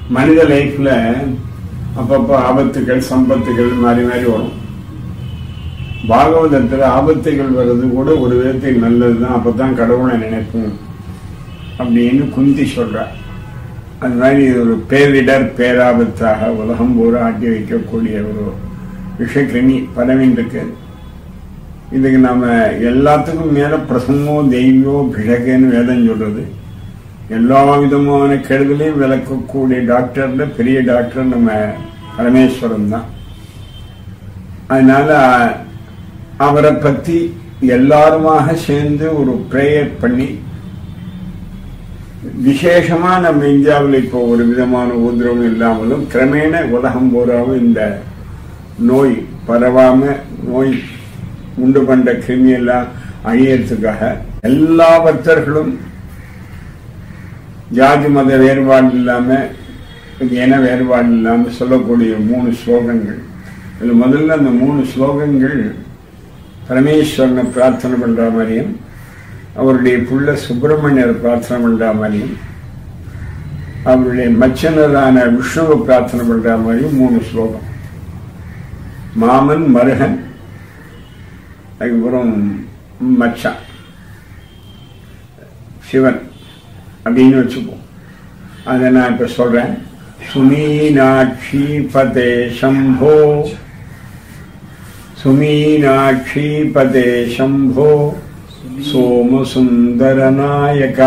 மனித லைஃப்ல அப்பப்போ ஆபத்துகள் சம்பத்துகள் மாறி மாறி வரும் பாகவதத்துல ஆபத்துகள் வர்றது கூட ஒரு விதத்தில் நல்லதுதான் அப்பதான் கடவுளை நினைப்போம் அப்படின்னு குந்தி சொல்றா அது மாதிரி இது ஒரு பேரிடர் பேராபத்தாக உலகம் பூரா ஆட்டி வைக்கக்கூடிய ஒரு விஷக்கிருமி பரவின்றிருக்கு இதுக்கு நாம எல்லாத்துக்கும் மேல பிரசமோ தெய்வோ பிஷகேன்னு வேதம் சொல்றது எல்லா விதமான கெடுதலையும் விளக்கக்கூடிய டாக்டர்ல பெரிய டாக்டர் நம்ம பரமேஸ்வரன் தான் அதனால அவரை பத்தி எல்லாருமாக சேர்ந்து ஒரு ப்ரேயர் பண்ணி விசேஷமா நம்ம இந்தியாவில் இப்போ ஒரு விதமான உதிரவம் இல்லாமலும் கிரமேண உலகம் பூராவும் இந்த நோய் பரவாம நோய் உண்டு பண்ற கிருமி எல்லாம் அழியறதுக்காக எல்லா பக்தர்களும் ஜாதி மத வேறுபாடு இல்லாம இன வேறுபாடு இல்லாம சொல்லக்கூடிய மூணு ஸ்லோகங்கள் இதுல முதல்ல அந்த மூணு ஸ்லோகங்கள் பரமேஸ்வரனை பிரார்த்தனை பண்ற மாதிரியும் அவருடைய புள்ள சுப்பிரமணியர் பிரார்த்தனை பண்ற மாதிரியும் அவருடைய மச்சனரான விஷ்ணுவை பிரார்த்தனை பண்ற மாதிரியும் மூணு ஸ்லோகம் மாமன் மருகன் அதுக்கப்புறம் மச்சான் சிவன் அப்படின்னு வச்சுப்போம் அதை நான் இப்ப சொல்றேன் சுமீனாட்சி பதே சம்போ சுமீனாட்சி பதே சம்போ सोमसुन्दरनायक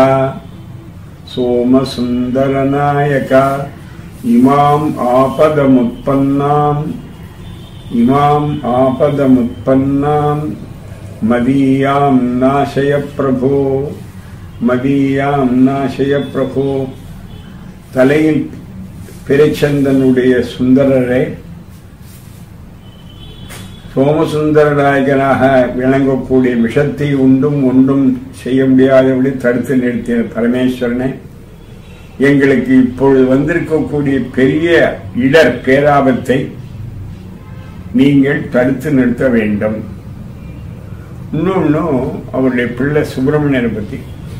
सोमसुन्दरनायक इमाम् आपदमुत्पन्नाम् इमाम् आपदमुत्पन्नाम् मदीयाम् नाशय प्रभो மதியாம் நாசய பிரபு தலையில் பிறைச்சந்தனுடைய சுந்தரரே சோமசுந்தரநாயகனாக விளங்கக்கூடிய விஷத்தை உண்டும் ஒன்றும் செய்ய முடியாதபடி தடுத்து நிறுத்திய பரமேஸ்வரனே எங்களுக்கு இப்பொழுது வந்திருக்கக்கூடிய பெரிய இடர் பேராபத்தை நீங்கள் தடுத்து நிறுத்த வேண்டும் இன்னொன்னும் அவருடைய பிள்ளை சுப்பிரமணியரை பத்தி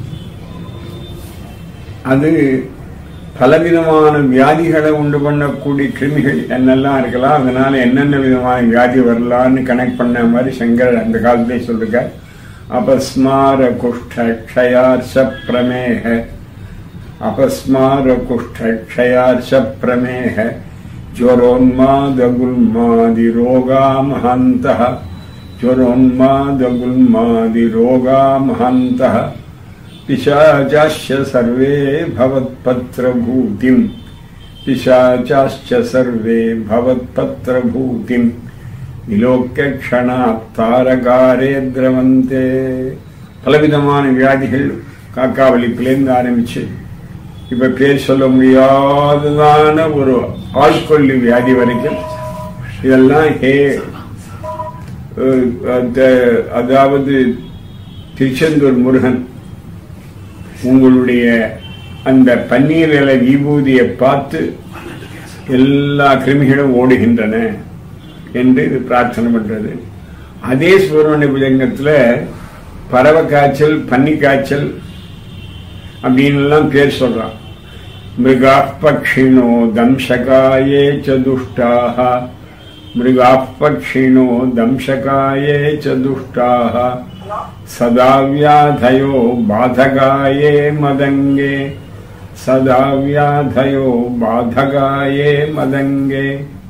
அது பலவிதமான வியாதிகளை உண்டு பண்ணக்கூடிய கிருமிகள் என்னெல்லாம் இருக்கலாம் அதனால என்னென்ன விதமான வியாதி வரலான்னு கனெக்ட் பண்ண மாதிரி சங்கர் அந்த காலத்திலே சொல்லிருக்கார் அபஸ்மார குஷ்ட க்ஷயார்ஷ பிரமேக அபஸ்மார குஷ்ட க்ஷயார்ஷ பிரமேக ஜுவரோன்மாத குல்மாதி ரோகா மகாந்த ஜுவரோன்மாத குல்மாதி ரோகா மகாந்த पिशाचाश्च सर्वे भवत्पत्रभूतिम् पिशाचाश्च सर्वे भवत्पत्रभूतिम् விலோக்கிய க்ஷணாத் தாரகாரே திரவந்தே பலவிதமான வியாதிகள் காக்காவலிப்பிலேருந்து ஆரம்பிச்சு இப்ப பேர் சொல்ல முடியாததான ஒரு ஆள்கொல்லி வியாதி வரைக்கும் இதெல்லாம் ஹே அஹ், அந்த- அதாவது திருச்செந்தூர் முருகன் உங்களுடைய அந்த பன்னீர் இலை விபூதியை பார்த்து எல்லா கிருமிகளும் ஓடுகின்றன என்று இது பிரார்த்தனை பண்றது அதே சுப்பிரமணிய புஜங்கத்துல பறவை காய்ச்சல் பன்னி காய்ச்சல் அப்படின்னு எல்லாம் பேர் சொல்றான் மிருகா பக்ஷிணோ தம்சகாயே ச துஷ்டாக மிருகா பக்ஷிணோ தம்சகாயே ச துஷ்டாக சதா வியாதயோ பாதகாயே மதங்கே சதா வியாதயோ பாதகாயே மதங்கே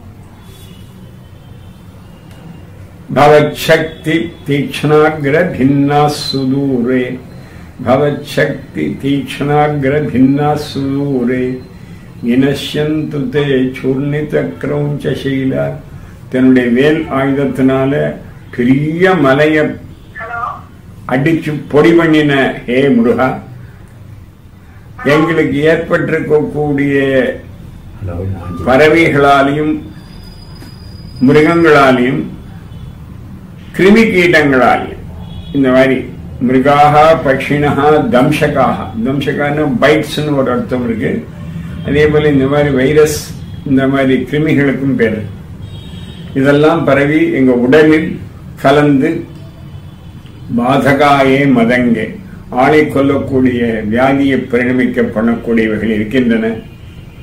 भवच्छक्ति तीक्ष्णाग्र भिन्ना सुदूरे भवच्छक्ति तीक्ष्णाग्र भिन्ना सुदूरे வினஷ்யந்து தே சூர்ணித கிரௌஞ்சசீல தன்னுடைய வேல் ஆயுதத்தினால பெரிய மலைய அடிச்சு பொடி பண்ணின ஹே முருகா எங்களுக்கு ஏற்பட்டிருக்கக்கூடிய பறவைகளாலையும் மிருகங்களாலையும் கிருமி கீட்டங்களாலையும் இந்த மாதிரி மிருகாக பட்சிணா தம்சகாக தம்சகான பைட்ஸ்னு ஒரு அர்த்தம் இருக்கு அதே போல இந்த மாதிரி வைரஸ் இந்த மாதிரி கிருமிகளுக்கும் பேர் இதெல்லாம் பரவி எங்க உடலில் கலந்து பாதகாயே மதங்கே ஆளை கொல்லக்கூடிய வியாதியை பரிணமிக்க பண்ணக்கூடியவைகள் இருக்கின்றன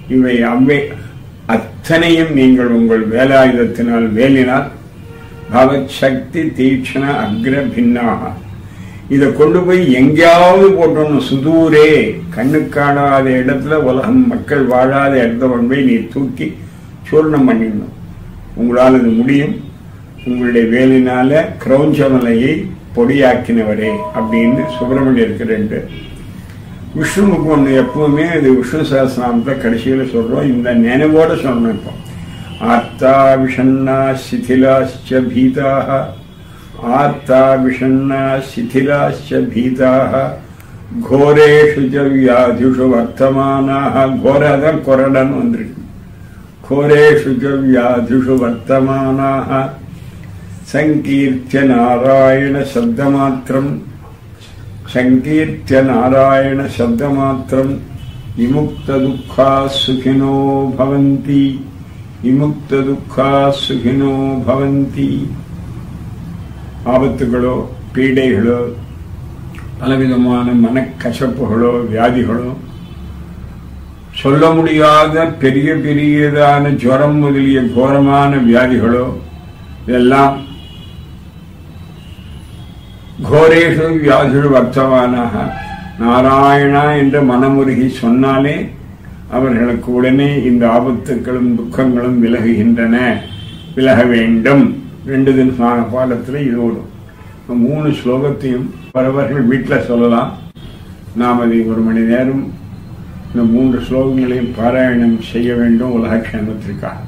இவை அவ்வை அத்தனையும் நீங்கள் உங்கள் வேலாயுதத்தினால் வேலினால் பவத் சக்தி தீட்சண அக்ர பின்னாக இதை கொண்டு போய் எங்கேயாவது போட்டணும் சுதூரே கண்ணு காணாத இடத்துல உலகம் மக்கள் வாழாத இடத்த கொண்டு போய் நீ தூக்கி சூர்ணம் பண்ணிடணும் உங்களால் அது முடியும் உங்களுடைய வேலினால கிரௌஞ்சமலையை பொடியாக்கினவரே அப்படின்னு சுப்பிரமணியருக்கு ரெண்டு விஷ்ணுவுக்கு ஒன்று எப்பவுமே இது விஷ்ணு சகசிரநாமத்தை கடைசியில் சொல்றோம் இந்த நினைவோட சொல்லணும் இப்போ ஆர்த்தா விஷண்ணா சிதிலாச்ச பீதாக ஆர்த்தா விஷண்ணா சிதிலாச்ச பீதாக கோரேஷு ச வியாதிஷு வர்த்தமானாக கோராதான் கொரடன்னு வந்திருக்கு கோரேஷு ச வியாதிஷு வர்த்தமானாக சங்கீர்த்திய நாராயண சப்தமாத்திரம் சங்கீர்த்திய நாராயண சப்தமாத்திரம் விமுக்த துக்கா சுகினோ பவந்தி விமுக்த துக்கா சுகினோ பவந்தி ஆபத்துகளோ பீடைகளோ பலவிதமான மனக்கசப்புகளோ வியாதிகளோ சொல்ல முடியாத பெரிய பெரியதான ஜுரம் முதலிய கோரமான வியாதிகளோ இதெல்லாம் கோரேஷு வியாதிகள் வர்த்தமானாக நாராயணா என்று மனமுருகி சொன்னாலே அவர்களுக்கு உடனே இந்த ஆபத்துக்களும் துக்கங்களும் விலகுகின்றன விலக வேண்டும் ரெண்டு தினமான பாடத்தில் இது ஓடும் மூணு ஸ்லோகத்தையும் வரவர்கள் வீட்டில் சொல்லலாம் நாம் அதை ஒரு மணி நேரம் இந்த மூன்று ஸ்லோகங்களையும் பாராயணம் செய்ய வேண்டும் உலக க்ஷேமத்திற்காக